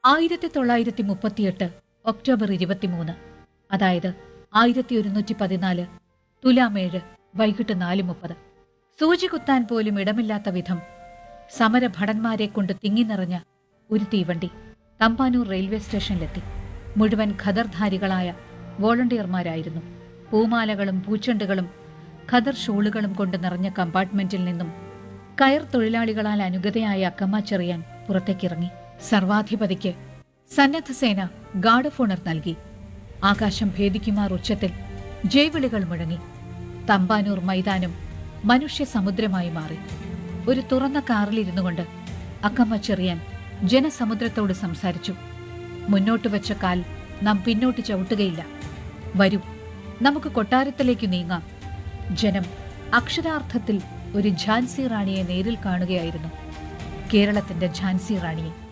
ആയിരത്തി തൊള്ളായിരത്തി മുപ്പത്തിയെട്ട് ഒക്ടോബർ ഇരുപത്തിമൂന്ന് അതായത് ആയിരത്തി ഒരുന്നൂറ്റി പതിനാല് തുലാമേഴ് വൈകിട്ട് നാല് മുപ്പത് സൂചി കുത്താൻ പോലും ഇടമില്ലാത്ത വിധം സമരഭടന്മാരെ കൊണ്ട് തിങ്ങി നിറഞ്ഞ ഒരു തീവണ്ടി തമ്പാനൂർ റെയിൽവേ സ്റ്റേഷനിലെത്തി മുഴുവൻ ഖദർധാരികളായ വോളണ്ടിയർമാരായിരുന്നു പൂമാലകളും പൂച്ചെണ്ടുകളും ഖദർ ഷോളുകളും കൊണ്ട് നിറഞ്ഞ കമ്പാർട്ട്മെന്റിൽ നിന്നും കയർ തൊഴിലാളികളാൽ അനുഗതയായ അക്കമ്മ ചെറിയാൻ പുറത്തേക്കിറങ്ങി സർവാധിപതിക്ക് സന്നദ്ധസേന ഗാർഡ് ഓഫ് ഓണർ നൽകി ആകാശം ഭേദിക്കുമാർ ഉച്ചത്തിൽ ജയ്വിളികൾ മുഴങ്ങി തമ്പാനൂർ മൈതാനം മനുഷ്യ സമുദ്രമായി മാറി ഒരു തുറന്ന കാറിലിരുന്നു കൊണ്ട് അക്കമ്മ ചെറിയാൻ ജനസമുദ്രത്തോട് സംസാരിച്ചു മുന്നോട്ട് വെച്ച കാൽ നാം പിന്നോട്ട് ചവിട്ടുകയില്ല വരൂ നമുക്ക് കൊട്ടാരത്തിലേക്ക് നീങ്ങാം ജനം അക്ഷരാർത്ഥത്തിൽ ഒരു ഝാൻസി റാണിയെ നേരിൽ കാണുകയായിരുന്നു കേരളത്തിന്റെ ഝാൻസി റാണിയെ